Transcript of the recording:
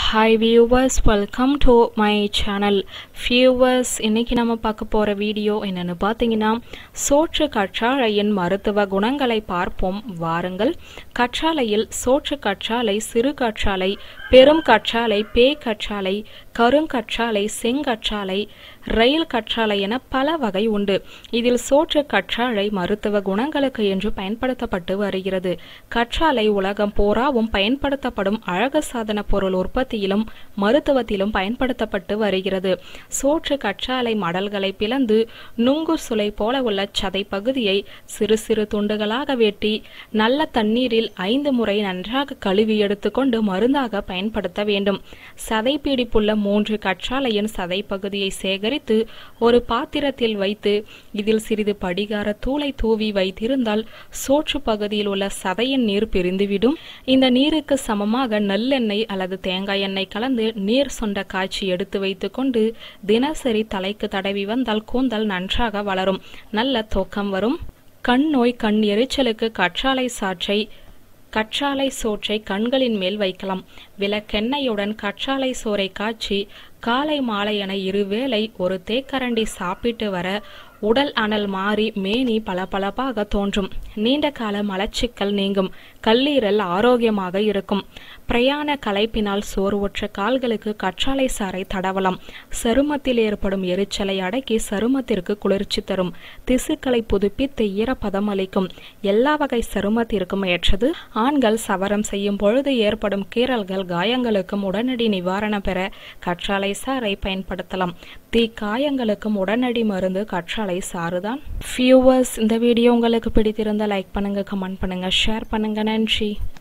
hi viewers welcome to my channel viewers இன்னைக்கு நம்ம பார்க்க போகிற வீடியோ என்னென்னு பார்த்தீங்கன்னா சோற்று கற்றாழையின் மருத்துவ குணங்களை பார்ப்போம் வாருங்கள் கற்றாழையில் சோற்று கற்றாழை சிறு கற்றாழை பெரும் கற்றாழை பேய் கற்றாழை கருங்கற்றாழை செங்கற்றாழை ரயில் கற்றாழை என பல வகை உண்டு இதில் சோற்று கற்றாழை மருத்துவ குணங்களுக்கு என்று பயன்படுத்தப்பட்டு வருகிறது கற்றாழை உலகம் போராவும் பயன்படுத்தப்படும் அழகு சாதன பொருள் உற்பத்தியிலும் மருத்துவத்திலும் பயன்படுத்தப்பட்டு வருகிறது சோற்று கற்றாழை மடல்களை பிளந்து நுங்கு சுளை போல உள்ள சதை பகுதியை சிறு சிறு துண்டுகளாக வெட்டி நல்ல தண்ணீரில் ஐந்து முறை நன்றாக கழுவி எடுத்துக்கொண்டு மருந்தாக பயன்படுத்த வேண்டும் சதை பிடிப்புள்ள மூன்று கற்றாழையின் சதை பகுதியை சேகரித்து ஒரு பாத்திரத்தில் வைத்து இதில் சிறிது படிகார தூளை தூவி வைத்திருந்தால் சோற்று பகுதியில் உள்ள சதையின் நீர் பிரிந்துவிடும் இந்த நீருக்கு சமமாக நல்லெண்ணெய் அல்லது தேங்காய் எண்ணெய் கலந்து நீர் சொண்ட காய்ச்சி எடுத்து வைத்துக்கொண்டு தினசரி தலைக்கு தடவி வந்தால் கூந்தல் நன்றாக வளரும் நல்ல தூக்கம் வரும் கண் நோய் கண் எரிச்சலுக்கு கற்றாழை சாற்றை கற்றாழை சோற்றை கண்களின் மேல் வைக்கலாம் விளக்கெண்ணெயுடன் கற்றாழை சோறை காய்ச்சி காலை மாலை என இருவேளை ஒரு தேக்கரண்டி சாப்பிட்டு வர உடல் அனல் மாறி மேனி பளபளப்பாக தோன்றும் நீண்ட கால மலச்சிக்கல் நீங்கும் கல்லீரல் ஆரோக்கியமாக இருக்கும் பிரயாண களைப்பினால் சோர்வுற்ற கால்களுக்கு கற்றாழை சாறை தடவலாம் சருமத்தில் ஏற்படும் எரிச்சலை அடக்கி சருமத்திற்கு குளிர்ச்சி தரும் திசுக்களை புதுப்பித்து ஈரப்பதம் அளிக்கும் எல்லா வகை சருமத்திற்கும் ஏற்றது ஆண்கள் சவரம் செய்யும் பொழுது ஏற்படும் கீறல்கள் காயங்களுக்கும் உடனடி நிவாரணம் பெற கற்றாழை சாறை பயன்படுத்தலாம் தீ காயங்களுக்கும் உடனடி மருந்து கற்றாழை சாறுதான் வியூவர்ஸ் இந்த வீடியோ உங்களுக்கு பிடித்திருந்தால் லைக் பண்ணுங்க கமெண்ட் பண்ணுங்க ஷேர் பண்ணுங்க நன்றி